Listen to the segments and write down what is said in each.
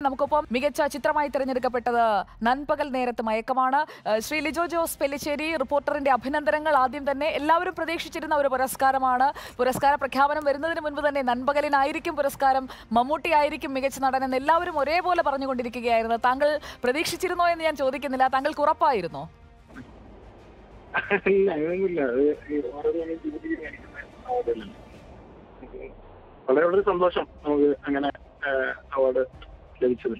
നമുക്കൊപ്പം മികച്ച ചിത്രമായി തിരഞ്ഞെടുക്കപ്പെട്ടത് നൻപകൽ നേരത്ത് മയക്കമാണ് ഏഹ് ശ്രീ ലിജോ ജോസ് പെല്ലിശ്ശേരി റിപ്പോർട്ടറിന്റെ അഭിനന്ദനങ്ങൾ ആദ്യം തന്നെ എല്ലാവരും പ്രതീക്ഷിച്ചിരുന്ന ഒരു പുരസ്കാരമാണ് പുരസ്കാര പ്രഖ്യാപനം വരുന്നതിന് മുൻപ് തന്നെ നൻപകലിനായിരിക്കും പുരസ്കാരം മമ്മൂട്ടി ആയിരിക്കും മികച്ച നടൻ എന്ന് എല്ലാവരും ഒരേപോലെ പറഞ്ഞുകൊണ്ടിരിക്കുകയായിരുന്നു താങ്കൾ പ്രതീക്ഷിച്ചിരുന്നോ എന്ന് ഞാൻ ചോദിക്കുന്നില്ല താങ്കൾക്ക് ഉറപ്പായിരുന്നോ ഇല്ല അങ്ങനെയൊന്നുമില്ല അത് ഈ ഓരോ തവണയും ജീവിതത്തിൽ കാണിക്കുന്ന അവാർഡുകളല്ലേ. നമുക്ക് വളരെ വളരെ സന്തോഷം നമുക്ക് അങ്ങനെ അവാർഡ് ലഭിച്ചതിൽ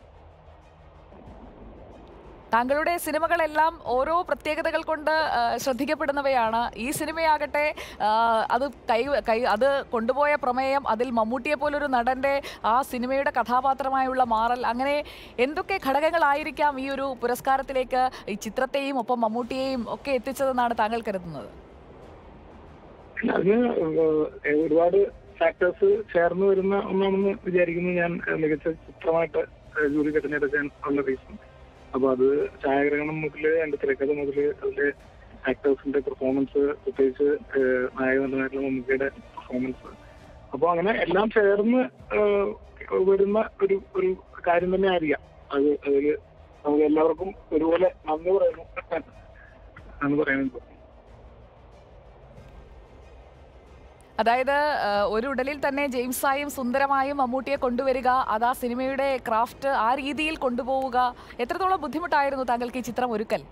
താങ്കളുടെ സിനിമകളെല്ലാം ഓരോ പ്രത്യേകതകൾ കൊണ്ട് ആ, ശ്രദ്ധിക്കപ്പെടുന്നവയാണ് ഈ സിനിമയാകട്ടെ ആ, അത് കൈ കൈ അത് കൊണ്ടുപോയ പ്രമേയം അതിൽ മമ്മൂട്ടിയെ പോലൊരു നടന്റെ ആ സിനിമയുടെ കഥാപാത്രമായുള്ള മാറൽ അങ്ങനെ എന്തൊക്കെ ഘടകങ്ങളായിരിക്കാം ഈ ഒരു പുരസ്കാരത്തിലേക്ക് ഈ ചിത്രത്തെയും ഒപ്പം മമ്മൂട്ടിയെയും ഒക്കെ എത്തിച്ചതെന്നാണ് താങ്കൾ കരുതുന്നത് അതിന് ഏഹ് ഒരുപാട് ഫാക്ടേഴ്സ് ചേർന്ന് വരുന്ന ഒന്നാണെന്ന് വിചാരിക്കുന്നു ഞാൻ ഏഹ് മികച്ച ചിത്രമായിട്ട് ഏഹ് ജൂറി തിരഞ്ഞെടുക്കാൻ ഉള്ള റീസൺ അപ്പൊ അത് ഛായാഗ്രഹണം മുതല് അതിന്റെ തിരക്കഥ മുതല് അതിന്റെ ആക്ടേഴ്സിന്റെ പെർഫോമൻസ് പ്രത്യേകിച്ച് ഏഹ് നായക നടനായിട്ടുള്ള മമ്മൂക്കയുടെ പെർഫോമൻസ് അപ്പൊ അങ്ങനെ എല്ലാം ചേർന്ന് ഏഹ് വരുന്ന ഒരു ഒരു കാര്യം തന്നെ ആയിരിക്കാം അത് അതില് നമുക്ക് എല്ലാവർക്കും ഒരുപോലെ നന്ദി പറയുന്നു എന്ന് പറയുന്നത് അതായത് ആ, ഒരു ഉടലിൽ തന്നെ ജെയിംസായും സുന്ദരമായും മമ്മൂട്ടിയെ കൊണ്ടുവരിക അത് ആ സിനിമയുടെ ക്രാഫ്റ്റ് ആ രീതിയിൽ കൊണ്ടുപോവുക എത്രത്തോളം ബുദ്ധിമുട്ടായിരുന്നു താങ്കൾക്ക് ഈ ചിത്രം ഒരുക്കൽ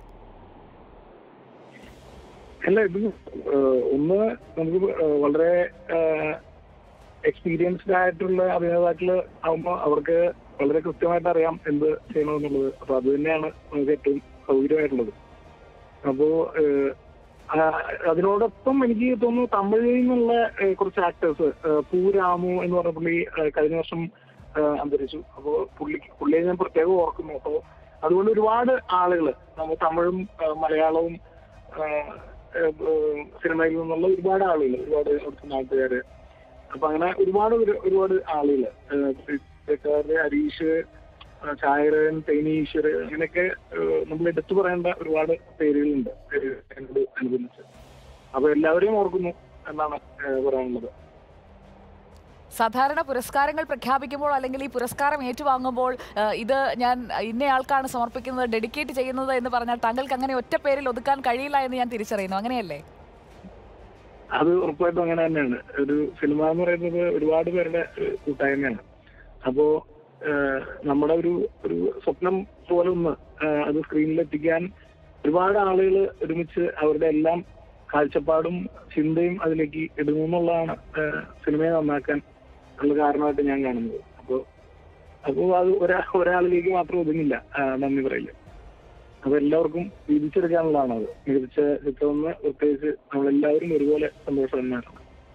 അല്ല ഇത് ഏഹ്, ഒന്ന് നമുക്ക് ഏഹ്, വളരെ എക്സ്പീരിയൻസ്ഡ് ആയിട്ടുള്ള അഭിനേതാക്കള് ആവുമ്പോൾ അവർക്ക് വളരെ കൃത്യമായിട്ട് അറിയാം എന്ത് ചെയ്യണമെന്നുള്ളത് അപ്പൊ അത് തന്നെയാണ് നമുക്ക് ഏറ്റവും സൗകര്യമായിട്ടുള്ളത് അപ്പോ ഏഹ്, ആ, അതിനോടൊപ്പം എനിക്ക് തോന്നുന്നു തമിഴിൽ നിന്നുള്ള ഏഹ്, കുറച്ച് ആക്ടേഴ്സ് പൂ രാമു എന്ന് പറഞ്ഞ പുള്ളി ഏഹ്, കഴിഞ്ഞ വർഷം ഏഹ്, അന്തരിച്ചു അപ്പോ പുള്ളി പുള്ളിയെ ഞാൻ പ്രത്യേകം ഓർക്കുന്നു അപ്പോ അതുകൊണ്ട് ഒരുപാട് ആളുകൾ നമ്മൾ തമിഴും ഏഹ്, മലയാളവും ഏഹ്, ഏഹ്, സിനിമയിൽ നിന്നുള്ള ഒരുപാട് ആളുകൾ ഒരുപാട് അവിടുത്തെ നാട്ടുകാര് അപ്പൊ അങ്ങനെ ഒരുപാട് ഒരു- ഒരുപാട് ആളുകള് ഏഹ്, ഹരീഷ് ഏഹ്, ഛായരൻ തേനീശ്വർ അങ്ങനെയൊക്കെ ഏഹ്, നമ്മൾ എടുത്തു പറയേണ്ട ഒരുപാട് പേരുകളുണ്ട് ഏഹ്, എന്നോട് അനുബന്ധിച്ച് അപ്പൊ എല്ലാവരെയും ഓർക്കുന്നു എന്നാണ് ഏഹ്, പറയാനുള്ളത് സാധാരണ പുരസ്കാരങ്ങൾ പ്രഖ്യാപിക്കുമ്പോൾ അല്ലെങ്കിൽ ഈ പുരസ്കാരം ഏറ്റുവാങ്ങുമ്പോൾ ആ, ഇത് ഞാൻ ഇന്നയാൾക്കാണ് സമർപ്പിക്കുന്നത് ഡെഡിക്കേറ്റ് ചെയ്യുന്നത് എന്ന് പറഞ്ഞാൽ താങ്കൾക്ക് അങ്ങനെ ഒറ്റ പേരിൽ ഒതുക്കാൻ കഴിയില്ല എന്ന് ഞാൻ തിരിച്ചറിയുന്നു അങ്ങനെയല്ലേ അത് ഉറപ്പായിട്ടും അങ്ങനെ തന്നെയാണ് ഒരു സിനിമ എന്ന് പറയുന്നത് ഒരുപാട് പേരുടെ ഏഹ്, കൂട്ടായ്മയാണ് അപ്പോ ഏഹ്, നമ്മുടെ ഒരു ഒരു സ്വപ്നം പോലെ ഒന്ന് ഏഹ്, അത് സ്ക്രീനിൽ എത്തിക്കാൻ ഒരുപാട് ആളുകൾ ഒരുമിച്ച് അവരുടെ എല്ലാം കാഴ്ചപ്പാടും ചിന്തയും അതിലേക്ക് ഇടുന്നു എന്നുള്ളതാണ് ഏഹ്, സിനിമയെ നന്നാക്കാൻ ഉള്ള കാരണമായിട്ട് ഞാൻ കാണുന്നത് അപ്പോ അപ്പോ അത് ഒരാ ഒരാളിലേക്ക് മാത്രം ഒതുങ്ങില്ല ആ, നന്ദി പറയില്ല അപ്പൊ എല്ലാവർക്കും വീതിച്ചെടുക്കാനുള്ളതാണ് അത് മികച്ച ചിത്രമെന്ന് പ്രത്യേകിച്ച് നമ്മളെല്ലാവരും ഒരുപോലെ സന്തോഷം തന്നെയാണ്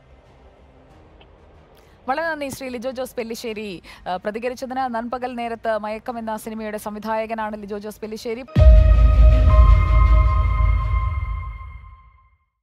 വളരെ നന്ദി ശ്രീ ലിജോ ജോസ് പെല്ലിശ്ശേരി ആ, പ്രതികരിച്ചതിന് നൻപകൽ നേരത്ത് മയക്കം എന്ന സിനിമയുടെ സംവിധായകനാണ് ലിജോ ജോസ് പെല്ലിശ്ശേരി